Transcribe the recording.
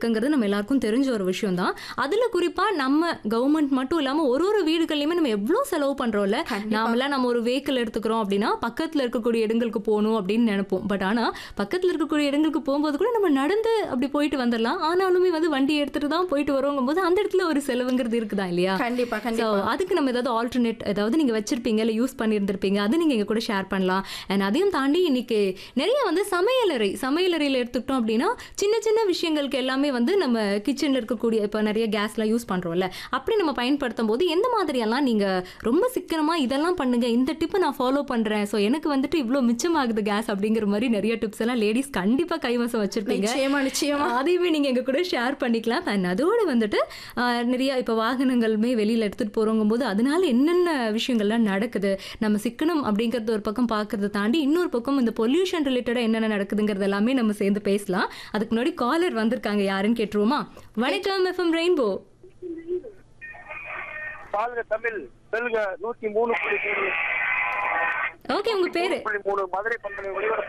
இருக்குங்கிறது நம்ம எல்லாருக்கும் தெரிஞ்ச ஒரு விஷயம் தான் அதுல குறிப்பா நம்ம கவர்மெண்ட் மட்டும் இல்லாம ஒரு ஒரு வீடுகள்லயுமே நம்ம எவ்வளவு செலவு பண்றோம்ல நாமெல்லாம் நம்ம ஒரு வெஹிக்கிள் எடுத்துக்கிறோம் அப்படின்னா பக்கத்துல இருக்கக்கூடிய இடங்களுக்கு போகணும் அப்படின்னு நினைப்போம் பட் ஆனா பக்கத்துல இருக்கக்கூடிய இடங்களுக்கு போகும்போது கூட நம்ம நடந்து அப்படி போயிட்டு வந்துடலாம் ஆனாலுமே வந்து வண்டி எடுத்துட்டு தான் போயிட்டு வரோங்கும் போது அந்த இடத்துல ஒரு செலவுங்கிறது இருக்குதா இல்லையா கண்டிப்பா ஸோ கண்டிப்பா அதுக்கு நம்ம ஏதாவது ஆல்டர்னேட் ஏதாவது நீங்கள் வச்சிருப்பீங்க இல்லை யூஸ் பண்ணியிருந்திருப்பீங்க அது நீங்கள் எங்கள் கூட ஷேர் பண்ணலாம் அண்ட் அதையும் தாண்டி இன்னைக்கு நிறைய வந்து சமையலறை சமையலறையில் எடுத்துக்கிட்டோம் அப்படின்னா சின்ன சின்ன விஷயங்களுக்கு எல்லாமே வந்து நம்ம கிச்சனில் இருக்கக்கூடிய இப்போ நிறைய கேஸ்லாம் யூஸ் பண்ணுறோம்ல அப்படி நம்ம பயன்படுத்தும் போது எந்த மாதிரியெல்லாம் நீங்கள் ரொம்ப சிக்கனமாக இதெல்லாம் பண்ணுங்க இந்த டிப்பை நான் ஃபாலோ பண்ணுறேன் ஸோ எனக்கு வந்துட்டு இவ்வளோ மிச்சமாகுது கேஸ் அப்படிங்கிற மாதிரி நிறைய டிப்ஸ் எல்லாம் லேடிஸ் கண்டிப்பாக கைவசம் வச்சிருப்பீங்க நிச்சயமா நிச்சயமா அதையுமே நீங்க எங்க கூட ஷேர் பண்ணிக்கலாம் அண்ட் அதோட வந்துட்டு ஆஹ், நிறைய இப்போ வாகனங்களுமே வெளியில எடுத்துட்டு போறோங்கும் போது அதனால என்னென்ன விஷயங்கள்லாம் நடக்குது நம்ம சிக்கனம் அப்படிங்கறது ஒரு பக்கம் பார்க்கறத தாண்டி இன்னொரு பக்கம் இந்த பொல்யூஷன் ரிலேட்டடா என்னென்ன நடக்குதுங்கிறது எல்லாமே நம்ம சேர்ந்து பேசலாம் அதுக்கு முன்னாடி காலர் வந்திருக்காங்க யாருன்னு கேட்டுருவோமா வணக்கம் எஃப்எம் ரெயின்போ வாழ்க தமிழ் செல்க நூத்தி மூணு புள்ளி மூணு ஓகே உங்க பேரு புள்ளி மூணு மதுரை பண்பலை ஒளிபரப்பு